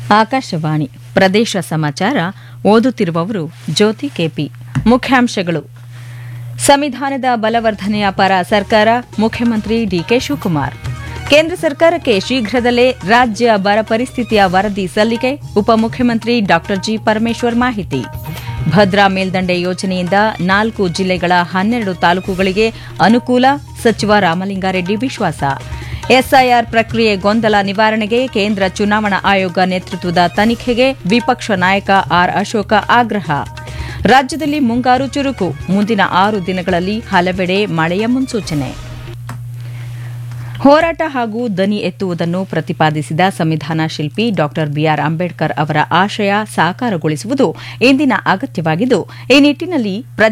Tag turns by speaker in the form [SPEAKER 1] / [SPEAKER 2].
[SPEAKER 1] ಆಕಾಶವಾಣಿ ಪ್ರದೇಶ ಸಮಾಚಾರ ಓದುತ್ತಿರುವವರು ಜ್ಯೋತಿ ಕೆಪಿ ಮುಖ್ಯಾಂಶಗಳು ಸಂವಿಧಾನದ ಬಲವರ್ಧನೆಯ ಪರ ಸರ್ಕಾರ ಮುಖ್ಯಮಂತ್ರಿ ಡಿಕೆ ಶಿವಕುಮಾರ್ ಕೇಂದ್ರ ಸರ್ಕಾರಕ್ಕೆ ಶೀಘ್ರದಲ್ಲೇ ರಾಜ್ಯ ಬರ ಪರಿಸ್ಥಿತಿಯ ವರದಿ ಸಲ್ಲಿಕೆ ಉಪಮುಖ್ಯಮಂತ್ರಿ ಡಾ ಜಿ ಪರಮೇಶ್ವರ್ ಮಾಹಿತಿ ಭದ್ರಾ ಮೇಲ್ದಂಡೆ ಯೋಜನೆಯಿಂದ ನಾಲ್ಕು ಜಿಲ್ಲೆಗಳ ಹನ್ನೆರಡು ತಾಲೂಕುಗಳಿಗೆ ಅನುಕೂಲ ಸಚಿವ ರಾಮಲಿಂಗಾರೆಡ್ಡಿ ವಿಶ್ವಾಸ ಎಸ್ಐಆರ್ ಪ್ರಕ್ರಿಯೆ ಗೊಂದಲ ನಿವಾರಣೆಗೆ ಕೇಂದ್ರ ಚುನಾವಣಾ ಆಯೋಗ ನೇತೃತ್ವದ ತನಿಖೆಗೆ ವಿಪಕ್ಷ ನಾಯಕ ಆರ್ ಅಶೋಕ ಆಗ್ರಹ ರಾಜ್ಯದಲ್ಲಿ ಮುಂಗಾರು ಚುರುಕು ಮುಂದಿನ ಆರು ದಿನಗಳಲ್ಲಿ ಹಲವೆಡೆ ಮಳೆಯ ಮುನ್ಸೂಚನೆ ಹೋರಾಟ ಹಾಗೂ ದನಿ ಎತ್ತುವುದನ್ನು ಪ್ರತಿಪಾದಿಸಿದ ಸಂವಿಧಾನ ಶಿಲ್ಪಿ ಡಾ ಬಿಆರ್ ಅಂಬೇಡ್ಕರ್ ಅವರ ಆಶಯ ಸಾಕಾರಗೊಳಿಸುವುದು ಇಂದಿನ ಅಗತ್ಯವಾಗಿದ್ದು ಈ ನಿಟ್ಟಿನಲ್ಲಿ